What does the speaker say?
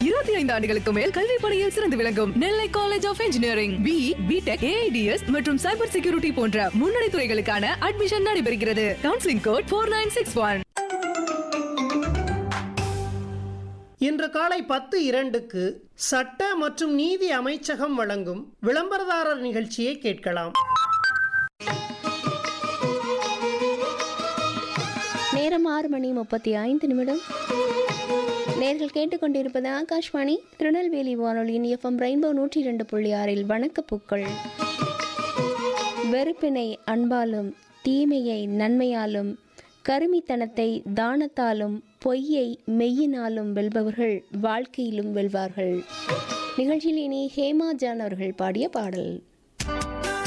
இருபத்தி ஐந்து ஆண்டுகளுக்கு மேல் கல்வி பணியில் சிறந்து விளங்கும் Nellai college of engineering B B Tech AIDS மற்றும் சைபர் செக்யூரிட்டி போன்ற முன்னணி துறைகளுக்கான அட்மிஷன் நடைபெறுகிறது counselling code four nine six one இன்று காலை பத்து இரண்டுக்கு சட்ட மற்றும் நீதி அமைச்சகம் வழங்கும் விளம்பரதாரர் நிகழ்ச்சியை கேட்கலாம் நேரம் ஆறு மணி முப்பத்தி ஐந்து நிமிடம் நேர்கள் கேட்டுக்கொண்டிருப்பது ஆகாஷ்வாணி திருநெல்வேலி வானொலியின் எஃப்எம் ரெயின்போ நூற்றி இரண்டு புள்ளி ஆறில் வணக்கப்பூக்கள் வெறுப்பினை அன்பாலும் தீமையை நன்மையாலும் கருமித்தனத்தை தானத்தாலும் பொய்யை மெய்யினாலும் வெல்பவர்கள் வாழ்க்கையிலும் வெல்வார்கள் நிகழ்ச்சியில் இனி ஹேமா ஜான் அவர்கள் பாடிய பாடல்